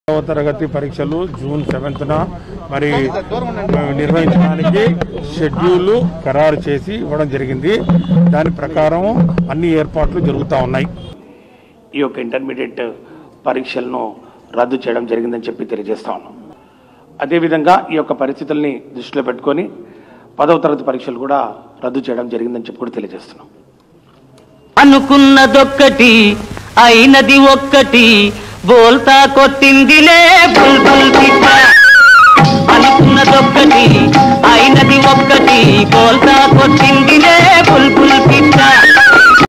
పదవ తరగతి పరీక్షలు జూన్ సెవెంత్న మరి నిర్వహించడానికి షెడ్యూల్ ఖరారు చేసి ఇవ్వడం జరిగింది దాని ప్రకారం అన్ని ఏర్పాట్లు జరుగుతూ ఉన్నాయి ఈ యొక్క ఇంటర్మీడియట్ పరీక్షలను రద్దు చేయడం జరిగిందని చెప్పి తెలియజేస్తా ఉన్నాం అదేవిధంగా ఈ యొక్క పరిస్థితుల్ని దృష్టిలో పెట్టుకొని పదవ తరగతి పరీక్షలు కూడా రద్దు చేయడం జరిగిందని చెప్పి కూడా తెలియజేస్తున్నాం అనుకున్నదొక్కటి అయినది ఒక్కటి బోల్తా కొట్టిందిలే బుల్బుల్ పిట్ట అనుకున్నదొక్కటి అయినది ఒక్కటి బోల్తా కొట్టింది